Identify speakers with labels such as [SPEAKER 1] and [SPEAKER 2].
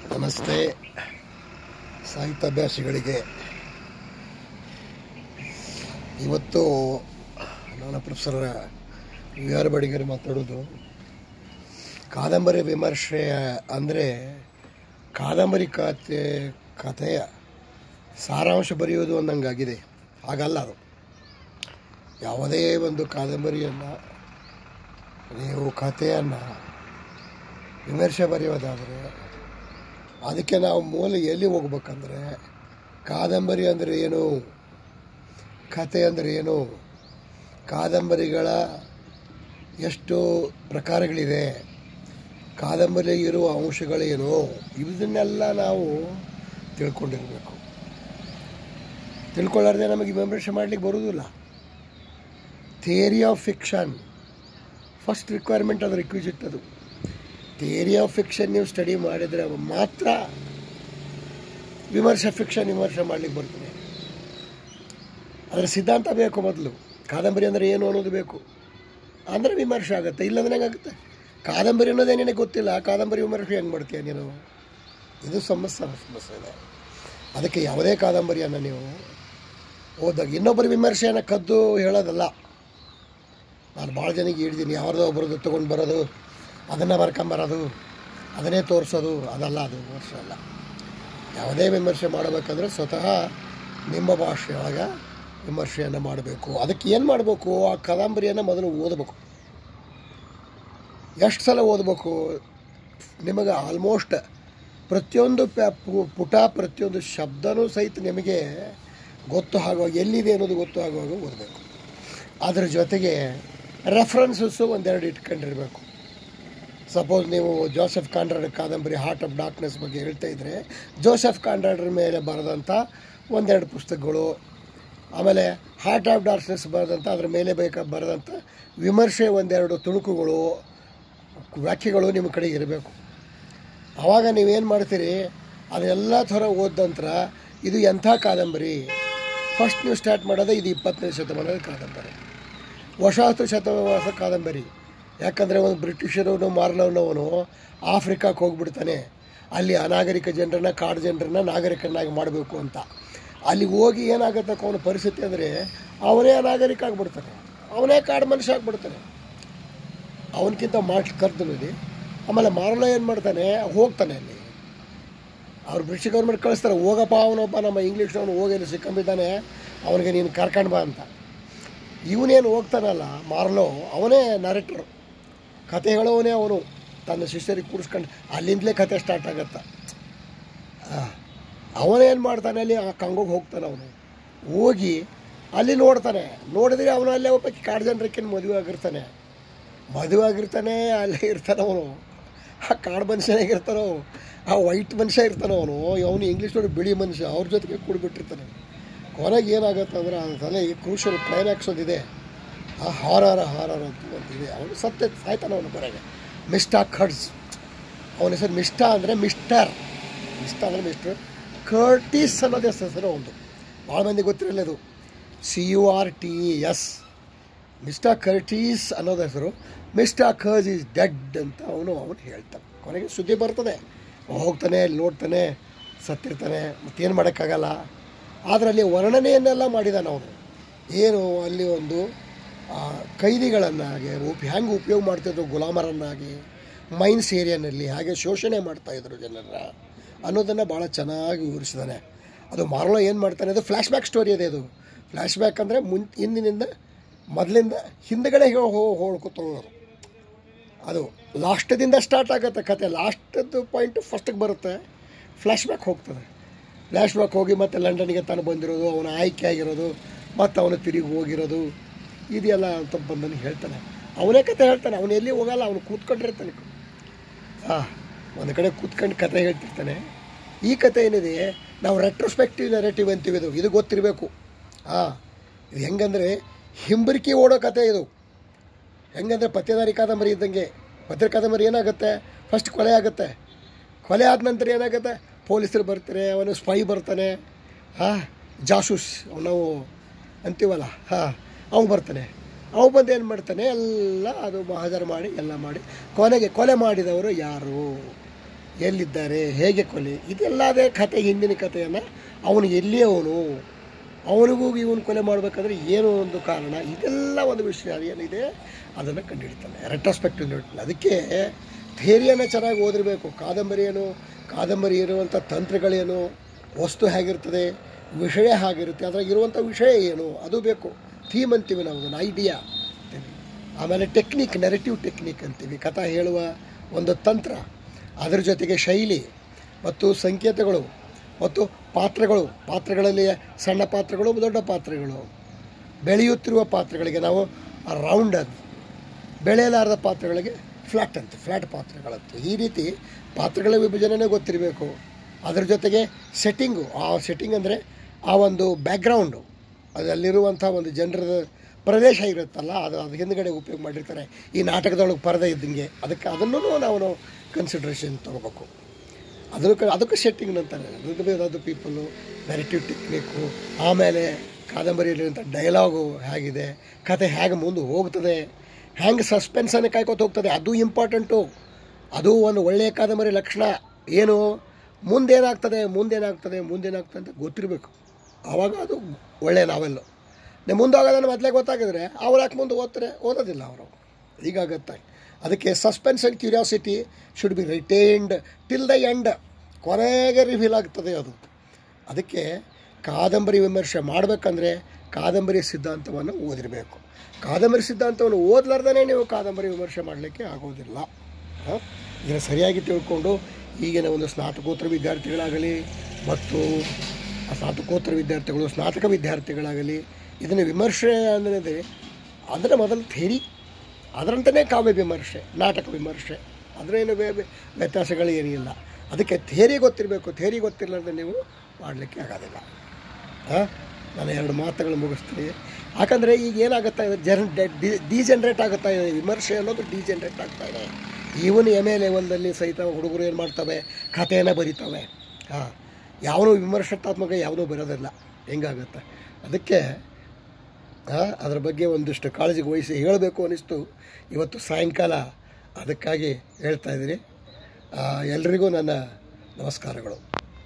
[SPEAKER 1] ನಮಸ್ತೆ ಸಾಹಿತ್ಯಾಭ್ಯಾಸಿಗಳಿಗೆ ಇವತ್ತು ನಾನು ಪ್ರೊಫೆಸರ್ ವಿ ಆರ್ ಬಡಿಗರ್ ಮಾತಾಡೋದು ಕಾದಂಬರಿ ವಿಮರ್ಶೆ ಅಂದರೆ ಕಾದಂಬರಿ ಕತೆ ಕಥೆಯ ಸಾರಾಂಶ ಬರೆಯೋದು ಅನ್ನಂಗಾಗಿದೆ ಹಾಗಲ್ಲ ಅದು ಯಾವುದೇ ಒಂದು ಕಾದಂಬರಿಯನ್ನು ನೀವು ಕಥೆಯನ್ನು ವಿಮರ್ಶೆ ಬರೆಯೋದಾದರೆ ಅದಕ್ಕೆ ನಾವು ಮೂಲ ಎಲ್ಲಿ ಹೋಗ್ಬೇಕಂದ್ರೆ ಕಾದಂಬರಿ ಅಂದರೆ ಏನು ಕತೆ ಅಂದರೆ ಏನು ಕಾದಂಬರಿಗಳ ಎಷ್ಟು ಪ್ರಕಾರಗಳಿದೆ ಕಾದಂಬರಿ ಇರುವ ಅಂಶಗಳೇನು ಇದನ್ನೆಲ್ಲ ನಾವು ತಿಳ್ಕೊಂಡಿರಬೇಕು ತಿಳ್ಕೊಳ್ಳಾರ್ದೆ ನಮಗೆ ವಿಮರ್ಶೆ ಮಾಡಲಿಕ್ಕೆ ಬರೋದಿಲ್ಲ theory of fiction first requirement ಅದು ರಿಕ್ವಿಸಿಟ್ ಅದು ಥಿಯರಿ ಆಫ್ ಫಿಕ್ಷನ್ ನೀವು ಸ್ಟಡಿ ಮಾಡಿದರೆ ಮಾತ್ರ ವಿಮರ್ಶೆ ಫಿಕ್ಷನ್ ವಿಮರ್ಶೆ ಮಾಡ್ಲಿಕ್ಕೆ ಬರ್ತದೆ ಅದರ ಸಿದ್ಧಾಂತ ಬೇಕು ಮೊದಲು ಕಾದಂಬರಿ ಅಂದರೆ ಏನು ಅನ್ನೋದು ಬೇಕು ಅಂದರೆ ವಿಮರ್ಶೆ ಆಗುತ್ತೆ ಇಲ್ಲಂದ್ರೆ ಹೆಂಗಾಗುತ್ತೆ ಕಾದಂಬರಿ ಅನ್ನೋದೇ ನಿನಗೆ ಗೊತ್ತಿಲ್ಲ ಕಾದಂಬರಿ ವಿಮರ್ಶೆ ಹೆಂಗೆ ಮಾಡ್ತೀಯ ನೀನು ಇದು ಸಮಸ್ಯೆ ಸಮಸ್ಯೆ ಇದೆ ಅದಕ್ಕೆ ಯಾವುದೇ ಕಾದಂಬರಿಯನ್ನು ನೀವು ಓದಾಗ ಇನ್ನೊಬ್ಬರ ವಿಮರ್ಶೆಯನ್ನು ಕದ್ದು ಹೇಳೋದಲ್ಲ ನಾನು ಭಾಳ ಜನಕ್ಕೆ ಹೇಳಿದ್ದೀನಿ ಯಾರ್ದೋ ಒಬ್ರದ್ದು ತೊಗೊಂಡು ಬರೋದು ಅದನ್ನು ಬರ್ಕೊಂಬರೋದು ಅದನ್ನೇ ತೋರಿಸೋದು ಅದಲ್ಲ ಅದು ವಿಮರ್ಶೆ ಅಲ್ಲ ಯಾವುದೇ ವಿಮರ್ಶೆ ಮಾಡಬೇಕಂದ್ರೆ ಸ್ವತಃ ನಿಮ್ಮ ಭಾಷೆಯೊಳಗೆ ವಿಮರ್ಶೆಯನ್ನು ಮಾಡಬೇಕು ಅದಕ್ಕೆ ಏನು ಮಾಡಬೇಕು ಆ ಕಾದಂಬರಿಯನ್ನು ಮೊದಲು ಓದಬೇಕು ಎಷ್ಟು ಸಲ ಓದಬೇಕು ನಿಮಗೆ ಆಲ್ಮೋಸ್ಟ್ ಪ್ರತಿಯೊಂದು ಪ್ಯಾ ಪು- ಪುಟ ಪ್ರತಿಯೊಂದು ಶಬ್ದನೂ ಸಹಿತ ನಿಮಗೆ ಗೊತ್ತು ಆಗುವಾಗ ಎಲ್ಲಿದೆ ಅನ್ನೋದು ಗೊತ್ತು ಆಗುವಾಗ ಓದಬೇಕು ಅದ್ರ ಜೊತೆಗೆ ರೆಫರೆನ್ಸಸ್ಸು ಒಂದೆರಡು ಇಟ್ಕೊಂಡಿರಬೇಕು ಸಪೋಸ್ ನೀವು ಜೋಸೆಫ್ ಕಾಂಡ್ರಾಡ್ ಕಾದಂಬರಿ ಹಾರ್ಟ್ ಆಫ್ ಡಾರ್ಕ್ನೆಸ್ ಬಗ್ಗೆ ಹೇಳ್ತಾ ಇದ್ದರೆ ಜೋಸೆಫ್ ಕಾಂಡ್ರಾಡ್ರ ಮೇಲೆ ಬರೆದಂಥ ಒಂದೆರಡು ಪುಸ್ತಕಗಳು ಆಮೇಲೆ ಹಾರ್ಟ್ ಆಫ್ ಡಾರ್ಕ್ನೆಸ್ ಬರೆದಂಥ ಅದ್ರ ಮೇಲೆ ಬೇಕಾ ಬರೆದಂಥ ವಿಮರ್ಶೆ ಒಂದೆರಡು ತುಣುಕುಗಳು ವ್ಯಾಖ್ಯೆಗಳು ನಿಮ್ಮ ಕಡೆ ಇರಬೇಕು ಆವಾಗ ನೀವೇನು ಮಾಡ್ತೀರಿ ಅದೆಲ್ಲ ಥರ ಓದ ನಂತರ ಇದು ಎಂಥ ಕಾದಂಬರಿ ಫಸ್ಟ್ ನೀವು ಸ್ಟಾರ್ಟ್ ಮಾಡೋದೇ ಇದು ಇಪ್ಪತ್ತನೇ ಶತಮಾನದ ಕಾದಂಬರಿ ವಸಾಹತು ಶತಮಾನದ ಕಾದಂಬರಿ ಯಾಕಂದರೆ ಒಂದು ಬ್ರಿಟಿಷರವನು ಮಾರ್ನವನವನು ಆಫ್ರಿಕಾಕ್ಕೆ ಹೋಗ್ಬಿಡ್ತಾನೆ ಅಲ್ಲಿ ಅನಾಗರಿಕ ಜನರನ್ನ ಕಾಡು ಜನರನ್ನ ನಾಗರಿಕನಾಗಿ ಮಾಡಬೇಕು ಅಂತ ಅಲ್ಲಿ ಹೋಗಿ ಏನಾಗುತ್ತೆ ಅವನ ಪರಿಸ್ಥಿತಿ ಅಂದರೆ ಅವನೇ ಅನಾಗರಿಕ ಆಗಿಬಿಡ್ತಾನೆ ಅವನೇ ಕಾಡು ಮನುಷ್ಯ ಆಗಿಬಿಡ್ತಾನೆ ಅವನಕ್ಕಿಂತ ಮಾರ್ಕ್ಸ್ ಕರ್ದನಿದೆ ಆಮೇಲೆ ಮಾರಲ ಏನು ಮಾಡ್ತಾನೆ ಹೋಗ್ತಾನೆ ಅಲ್ಲಿ ಅವ್ರು ಬ್ರಿಟಿಷ್ ಗೌರ್ಮೆಂಟ್ ಕಳಿಸ್ತಾರೆ ಹೋಗಪ್ಪ ಅವನೊಬ್ಬ ನಮ್ಮ ಇಂಗ್ಲೀಷ್ನವನು ಹೋಗಿ ಅಲ್ಲಿ ಸಿಕ್ಕಂಬಿದ್ದಾನೆ ಅವನಿಗೆ ನೀನು ಕರ್ಕೊಂಡು ಬಾ ಅಂತ ಇವನೇನು ಹೋಗ್ತಾನಲ್ಲ ಮಾರ್ಲೋ ಅವನೇ ನರೇಟರ್ ಕತೆ ಹೇಳೋವನೇ ಅವನು ತನ್ನ ಶಿಷ್ಯರಿಗೆ ಕೂರಿಸ್ಕೊಂಡು ಅಲ್ಲಿಂದಲೇ ಕತೆ ಸ್ಟಾರ್ಟ್ ಆಗತ್ತೆ ಅವನೇನು ಮಾಡ್ತಾನೆ ಅಲ್ಲಿ ಆ ಕಂಗೋಗೆ ಹೋಗ್ತಾನೆ ಅವನು ಹೋಗಿ ಅಲ್ಲಿ ನೋಡ್ತಾನೆ ನೋಡಿದ್ರೆ ಅವನು ಅಲ್ಲೇ ಒಬ್ಬ ಕಾಡು ಜನರಕ್ಕಿಂತ ಮದುವೆ ಆಗಿರ್ತಾನೆ ಮದುವೆ ಆಗಿರ್ತಾನೆ ಅಲ್ಲೇ ಇರ್ತಾನೆ ಅವನು ಆ ಕಾಡು ಮನುಷ್ಯನಾಗಿರ್ತಾನೋ ಆ ವೈಟ್ ಮನುಷ್ಯ ಇರ್ತಾನೆ ಅವನು ಅವನು ಇಂಗ್ಲೀಷ್ ನೋಡಿ ಬಿಳಿ ಮನುಷ್ಯ ಅವ್ರ ಜೊತೆಗೆ ಕೂಡಿಬಿಟ್ಟಿರ್ತಾನೆ ಕೊನೆಗೆ ಏನಾಗುತ್ತೆ ಅಂದರೆ ಅದರಲ್ಲಿ ಕ್ರೂಷಲ್ ಕ್ಲೈಮ್ಯಾಕ್ಸ್ ಒಂದಿದೆ ಆ ಹಾರರ್ ಹಾರರ್ ಅಂತ ಒಂದಿದೆ ಅವನು ಸತ್ಯ ಸಾಯ್ತಾನೆ ಅವನು ಕೊನೆಗೆ ಮಿಸ್ಟಾ ಖಡ್ಸ್ ಅವನ ಹೆಸರು ಮಿಸ್ಟಾ ಅಂದರೆ ಮಿಸ್ಟರ್ ಮಿಸ್ಟಾ ಅಂದರೆ ಮಿಸ್ಟರ್ ಕರ್ಟಿಸ್ ಅನ್ನೋದು ಹೆಸರು ಒಂದು ಭಾಳ ಮಂದಿ ಗೊತ್ತಿರಲಿಲ್ಲ ಇದು C U R T S mister Curtis ಅನ್ನೋದು ಹೆಸರು ಮಿಸ್ಟಾ ಕರ್ಸ್ ಈಸ್ ಡೆಡ್ ಅಂತ ಅವನು ಅವನು ಹೇಳ್ತಾನೆ ಕೊನೆಗೆ ಸುದ್ದಿ ಬರ್ತದೆ ಹೋಗ್ತಾನೆ ಅಲ್ಲಿ ನೋಡ್ತಾನೆ ಸತ್ತಿರ್ತಾನೆ ಮತ್ತೇನು ಮಾಡೋಕ್ಕಾಗಲ್ಲ ಆದರೆ ಅಲ್ಲಿ ವರ್ಣನೆಯನ್ನೆಲ್ಲ ಮಾಡಿದಾನೆ ಅವನು ಏನು ಅಲ್ಲಿ ಒಂದು ಆ, ಕೈದಿಗಳನ್ನಾಗಿ ಉಪ್ ಹೆಂಗೆ ಉಪಯೋಗ ಮಾಡ್ತಿದ್ರು ಗುಲಾಮರನ್ನಾಗಿ ಮೈನ್ಸ್ ಏರಿಯಾನಲ್ಲಿ ಹಾಗೆ ಶೋಷಣೆ ಮಾಡ್ತಾಯಿದ್ರು ಜನರ ಅನ್ನೋದನ್ನು ಭಾಳ ಚೆನ್ನಾಗಿ ವಿವರಿಸಿದ್ದಾನೆ ಅದು ಮಾರ್ಲೋ ಏನು ಮಾಡ್ತಾನೆ ಅದು ಫ್ಲ್ಯಾಶ್ ಬ್ಯಾಕ್ ಸ್ಟೋರಿ ಇದೆ ಅದು ಫ್ಲ್ಯಾಶ್ ಬ್ಯಾಕ್ ಅಂದರೆ ಮುನ್ ಹಿಂದಿನಿಂದ ಮೊದಲಿಂದ ಹಿಂದ್ಗಡೆ ಹೋಳ್ಕೊತ ಹೋಗೋದು ಅದು ಲಾಸ್ಟದಿಂದ ಸ್ಟಾರ್ಟ್ ಆಗುತ್ತೆ ಕತೆ ಲಾಸ್ಟದ್ದು ಪಾಯಿಂಟು ಫಸ್ಟಿಗೆ ಬರುತ್ತೆ ಫ್ಲ್ಯಾಶ್ ಬ್ಯಾಕ್ ಹೋಗ್ತದೆ ಫ್ಲ್ಯಾಶ್ ಬ್ಯಾಕ್ ಹೋಗಿ ಮತ್ತೆ ಲಂಡನ್ಗೆ ತಾನು ಬಂದಿರೋದು ಅವನ ಆಯ್ಕೆ ಆಗಿರೋದು ಮತ್ತು ಅವನು ತಿರುಗಿ ಹೋಗಿರೋದು ಇದೆಲ್ಲ ಅಂತ ಬಂದನು ಹೇಳ್ತಾನೆ ಅವನೇ ಕತೆ ಹೇಳ್ತಾನೆ ಅವನು ಎಲ್ಲಿ ಹೋಗಲ್ಲ ಅವನು ಕೂತ್ಕೊಂಡಿರ್ತಾನೆ ಹಾಂ ಒಂದು ಕಡೆ ಕೂತ್ಕೊಂಡು ಕತೆ ಹೇಳ್ತಿರ್ತಾನೆ ಈ ಕತೆ ಏನಿದೆ ನಾವು ರೆಟ್ರೋಸ್ಪೆಕ್ಟಿವ್ ನೆರೆಟಿವ್ ಅಂತೀವಿ ಇದು ಇದು ಗೊತ್ತಿರಬೇಕು ಹಾಂ ಇದು ಹೆಂಗಂದರೆ ಹಿಂಬರಿಕೆ ಓಡೋ ಕತೆ ಇದು ಹೆಂಗಂದರೆ ಪತ್ತೆದಾರಿ ಕಾದಂಬರಿ ಇದ್ದಂಗೆ ಪತ್ರಿಕೆ ಕಾದಂಬರಿ ಏನಾಗುತ್ತೆ ಫಸ್ಟ್ ಕೊಲೆ ಆಗುತ್ತೆ ಕೊಲೆ ಆದ ನಂತರ ಏನಾಗುತ್ತೆ ಪೊಲೀಸರು ಬರ್ತಾರೆ ಅವನು ಸ್ಪೈ ಬರ್ತಾನೆ ಹಾಂ ಜಾಸೂಸ್ ನಾವು ಅಂತೀವಲ್ಲ ಹಾಂ ಅವು ಬರ್ತಾನೆ ಅವು ಬಂದು ಏನು ಮಾಡ್ತಾನೆ ಎಲ್ಲ ಅದು ಮಹಾಜರ್ ಮಾಡಿ ಎಲ್ಲ ಮಾಡಿ ಕೊನೆಗೆ ಕೊಲೆ ಮಾಡಿದವರು ಯಾರು ಎಲ್ಲಿದ್ದಾರೆ ಹೇಗೆ ಕೊಲೆ ಇದೆಲ್ಲದೇ ಕತೆ ಹಿಂದಿನ ಕಥೆಯನ್ನು ಅವನು ಎಲ್ಲಿಯವನು ಅವನಿಗೂ ಇವನು ಕೊಲೆ ಮಾಡಬೇಕಾದ್ರೆ ಏನೋ ಒಂದು ಕಾರಣ ಇದೆಲ್ಲ ಒಂದು ವಿಷಯ ಏನಿದೆ ಅದನ್ನು ಕಂಡುಹಿಡಿತಾನೆ ರೆಟ್ರೋಸ್ಪೆಕ್ಟಿವ್ ನೋಡ್ತಾನೆ ಅದಕ್ಕೆ ಥೇರಿಯನ್ನು ಚೆನ್ನಾಗಿ ಓದಿರಬೇಕು ಕಾದಂಬರಿಯನ್ನು ಕಾದಂಬರಿ ಇರುವಂಥ ತಂತ್ರಗಳೇನು ವಸ್ತು ಹೇಗಿರ್ತದೆ ವಿಷಯ ಹೇಗಿರುತ್ತೆ ಅದ್ರಾಗ ಇರುವಂಥ ವಿಷಯ ಏನು ಅದು ಬೇಕು ಥೀಮ್ ಅಂತೀವಿ ನಾವು ಒಂದು ಐಡಿಯಾ ಅಂತೀವಿ ಆಮೇಲೆ ಟೆಕ್ನಿಕ್ ನೆರೆಟಿವ್ ಟೆಕ್ನಿಕ್ ಅಂತೀವಿ ಕಥಾ ಹೇಳುವ ಒಂದು ತಂತ್ರ ಅದರ ಜೊತೆಗೆ ಶೈಲಿ ಮತ್ತು ಸಂಕೇತಗಳು ಮತ್ತು ಪಾತ್ರಗಳು ಪಾತ್ರಗಳಲ್ಲಿ ಸಣ್ಣ ಪಾತ್ರಗಳು ದೊಡ್ಡ ಪಾತ್ರಗಳು ಬೆಳೆಯುತ್ತಿರುವ ಪಾತ್ರಗಳಿಗೆ ನಾವು ರೌಂಡ್ ಅಂತ ಬೆಳೆಯಲಾರದ ಪಾತ್ರಗಳಿಗೆ ಫ್ಲ್ಯಾಟ್ ಅಂತ ಫ್ಲ್ಯಾಟ್ ಪಾತ್ರಗಳಂತ ಈ ರೀತಿ ಪಾತ್ರಗಳ ವಿಭಜನೆನೇ ಗೊತ್ತಿರಬೇಕು ಅದರ ಜೊತೆಗೆ ಸೆಟ್ಟಿಂಗು ಆ ಸೆಟ್ಟಿಂಗ್ ಅಂದರೆ ಆ ಒಂದು ಬ್ಯಾಕ್ಗ್ರೌಂಡು ಅದರಲ್ಲಿರುವಂಥ ಒಂದು ಜನರದ ಪ್ರದೇಶ ಇರುತ್ತಲ್ಲ ಅದು ಅದು ಹಿಂದ್ಗಡೆ ಉಪಯೋಗ ಮಾಡಿರ್ತಾರೆ ಈ ನಾಟಕದೊಳಗೆ ಪರದೆ ಇದ್ದಂಗೆ ಅದಕ್ಕೆ ಅದನ್ನು ನಾವು ಕನ್ಸಿಡ್ರೇಷನ್ ತೊಗೋಬೇಕು ಅದನ್ನು ಕ ಅದಕ್ಕೂ ಸೆಟ್ಟಿಂಗ್ ಅಂತಾರೆ ಅದು ಪೀಪಲ್ಲು ನೆರೆಟಿವ್ ಟೆಕ್ನಿಕ್ಕು ಆಮೇಲೆ ಕಾದಂಬರಿಯಲ್ಲಿರುವಂಥ ಡೈಲಾಗು ಹೇಗಿದೆ ಕತೆ ಹೇಗೆ ಮುಂದೆ ಹೋಗ್ತದೆ ಹೆಂಗೆ ಸಸ್ಪೆನ್ಸನ್ನು ಕಾಯ್ಕೋತ ಹೋಗ್ತದೆ ಅದು ಇಂಪಾರ್ಟೆಂಟು ಅದು ಒಂದು ಒಳ್ಳೆಯ ಕಾದಂಬರಿ ಲಕ್ಷಣ ಏನು ಮುಂದೇನಾಗ್ತದೆ ಮುಂದೇನಾಗ್ತದೆ ಮುಂದೇನಾಗ್ತದೆ ಅಂತ ಗೊತ್ತಿರಬೇಕು ಆವಾಗ ಅದು ಒಳ್ಳೆಯ ನಾವೆಲ್ಲು ನೀವು ಮುಂದೆ ಹೋಗೋದನ್ನು ಮೊದಲೇ ಗೊತ್ತಾಗಿದ್ರೆ ಅವ್ರು ಯಾಕೆ ಮುಂದೆ ಓದ್ತಾರೆ ಓದೋದಿಲ್ಲ ಅವರು ಹೀಗಾಗತ್ತೆ ಅದಕ್ಕೆ suspense and curiosity should be retained till the end ಕೊನೆಗೆ ರಿವೀಲ್ ಆಗ್ತದೆ ಅದು ಅದಕ್ಕೆ ಕಾದಂಬರಿ ವಿಮರ್ಶೆ ಮಾಡಬೇಕಂದ್ರೆ ಕಾದಂಬರಿ ಸಿದ್ಧಾಂತವನ್ನು ಓದಿರಬೇಕು ಕಾದಂಬರಿ ಸಿದ್ಧಾಂತವನ್ನು ಓದಲಾರ್ದೇ ನೀವು ಕಾದಂಬರಿ ವಿಮರ್ಶೆ ಮಾಡಲಿಕ್ಕೆ ಆಗೋದಿಲ್ಲ ಹಾಂ ಇದನ್ನು ಸರಿಯಾಗಿ ತಿಳ್ಕೊಂಡು ಈಗಿನ ಒಂದು ಸ್ನಾತಕೋತ್ತರ ವಿದ್ಯಾರ್ಥಿಗಳಾಗಲಿ ಮತ್ತು ಆ ಸ್ನಾತಕೋತ್ತರ ವಿದ್ಯಾರ್ಥಿಗಳು ಸ್ನಾತಕ ವಿದ್ಯಾರ್ಥಿಗಳಾಗಲಿ ಇದನ್ನು ವಿಮರ್ಶೆ ಅಂದರೆ ಅಂದರೆ ಮೊದಲು ಥೇರಿ ಅದರಂತೆಯೇ ಕಾವ್ಯ ವಿಮರ್ಶೆ ನಾಟಕ ವಿಮರ್ಶೆ ಅದರೇನು ಬೇ ಬೇ- ವ್ಯತ್ಯಾಸಗಳು ಏನಿಲ್ಲ ಅದಕ್ಕೆ ಥೇರಿ ಗೊತ್ತಿರಬೇಕು ಥೇರಿ ಗೊತ್ತಿರಲಾರ್ದೆ ನೀವು ಮಾಡಲಿಕ್ಕೆ ಆಗೋದಿಲ್ಲ ಹಾಂ ನಾನು ಎರಡು ಮಾತುಗಳು ಮುಗಿಸ್ತೀನಿ ಯಾಕಂದರೆ ಈಗ ಏನಾಗುತ್ತಾ ಇದೆ ಜನ್ ಡಿಜನ್ರೇಟ್ ಆಗುತ್ತಾ ಇದೆ ವಿಮರ್ಶೆ ಅನ್ನೋದು ಡಿಜನ್ರೇಟ್ ಆಗ್ತಾ ಇದೆ ಈವನ್ ಎಮ್ ಎ ಲೆವೆಲ್ದಲ್ಲಿ ಸಹಿತ ಹುಡುಗರು ಏನು ಮಾಡ್ತವೆ ಕಥೆಯನ್ನು ಬರೀತವೆ ಹಾಂ ಯಾವನೂ ವಿಮರ್ಶಾತ್ಮಕ ಯಾವುದೂ ಬರೋದಿಲ್ಲ ಹೆಂಗಾಗುತ್ತೆ ಅದಕ್ಕೆ ಆ, ಅದ್ರ ಬಗ್ಗೆ ಒಂದಿಷ್ಟು ಕಾಳಜಿಗೆ ವಹಿಸಿ ಹೇಳಬೇಕು ಅನ್ನಿಸ್ತು ಇವತ್ತು ಸಾಯಂಕಾಲ ಅದಕ್ಕಾಗಿ ಹೇಳ್ತಾ ಇದ್ದೀನಿ ಆ, ಎಲ್ರಿಗೂ ನನ್ನ ನಮಸ್ಕಾರಗಳು